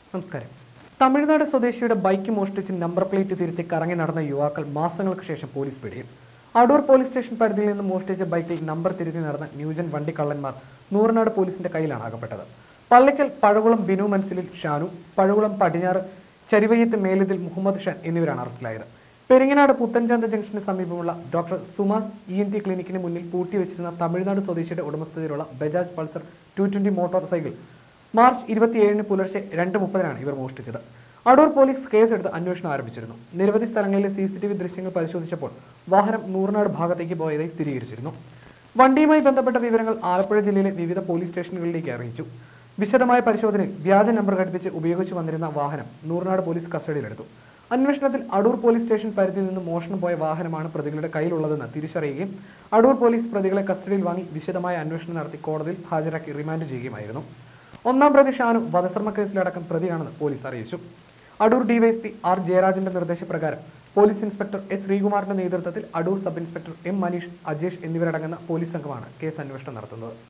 നമസ്കാരം തമിഴ്നാട് സ്വദേശിയുടെ bike മോഷ്ടിച്ച് number plate തിരുത്തി കറങ്ങി നടന്ന യുവാക്കൾ മാസങ്ങൾക്ക് ശേഷം പോലീസ് പിടിയിൽ അടൂർ പോലീസ് സ്റ്റേഷൻ പരിധിയിൽ നിന്ന് മോഷ്ടിച്ച ബൈക്കിൽ നമ്പർ തിരുത്തി നടന്ന ന്യൂജൻ വണ്ടിക്കള്ളന്മാർ നൂറനാട് പോലീസിന്റെ കയ്യിലാണ് അകപ്പെട്ടത് പള്ളിക്കൽ പഴകുളം ബിനു മൻസിലിൽ ഷാനു പഴകുളം പടിഞ്ഞാറ് ചരിവയ്യത്ത് മേലതിൽ മുഹമ്മദ് ഷാൻ എന്നിവരാണ് അറസ്റ്റിലായത് പെരിങ്ങനാട് പുത്തൻചന്ത ജംഗ്ഷന് സമീപമുള്ള doctor Suma's E N T ക്ലിനിക്കിന് മുന്നിൽ പൂട്ടിവെച്ചിരുന്ന തമിഴ്നാട് സ്വദേശിയുടെ ഉടമസ്ഥതയിലുള്ള Bajaj Pulsar two twenty motorcycle March ഇരുപത്തിയേഴിന് പുലർച്ചെ രണ്ട് മുപ്പതിനാണ് ഇവർ മോഷ്ടിച്ചത് അടൂർ പോലീസ് കേസെടുത്ത് അന്വേഷണം ആരംഭിച്ചിരുന്നു നിരവധി സ്ഥലങ്ങളിലെ സി സി ടി വി ദൃശ്യങ്ങൾ പരിശോധിച്ചപ്പോൾ വാഹനം നൂറിനാട് ഭാഗത്തേക്ക് പോയതായി സ്ഥിരീകരിച്ചിരുന്നു വണ്ടിയുമായി ബന്ധപ്പെട്ട വിവരങ്ങൾ ആലപ്പുഴ ജില്ലയിലെ വിവിധ പോലീസ് സ്റ്റേഷനുകളിലേക്ക് അറിയിച്ചു വിശദമായ പരിശോധനയിൽ വ്യാജ നമ്പർ ഘടിപ്പിച്ച് ഉപയോഗിച്ചു വന്നിരുന്ന വാഹനം നൂറിനാട് പോലീസ് കസ്റ്റഡിയിലെടുത്തു അന്വേഷണത്തിൽ അടൂർ പോലീസ് സ്റ്റേഷൻ പരിധിയിൽ നിന്ന് മോഷണം പോയ വാഹനമാണ് പ്രതികളുടെ കയ്യിലുള്ളതെന്ന് തിരിച്ചറിയുകയും അടൂർ പോലീസ് പ്രതികളെ കസ്റ്റഡിയിൽ വാങ്ങി വിശദമായ അന്വേഷണം നടത്തി കോടതിയിൽ ഹാജരാക്കി റിമാൻഡ് ചെയ്യുകയുമായിരുന്നു ഒന്നാം പ്രതി ഷാനു വധശ്രമ കേസിലടക്കം പ്രതിയാണെന്ന് പോലീസ് അറിയിച്ചു അടൂർ ഡിവൈഎസ്പി ആർ ജയരാജന്റെ നിർദ്ദേശപ്രകാരം പോലീസ് ഇൻസ്പെക്ടർ എസ് ശ്രീകുമാറിന്റെ നേതൃത്വത്തിൽ Adoor sub inspector M Maneesh Ajesh എന്നിവരടങ്ങുന്ന പോലീസ് സംഘമാണ് കേസ് അന്വേഷണം നടത്തുന്നത്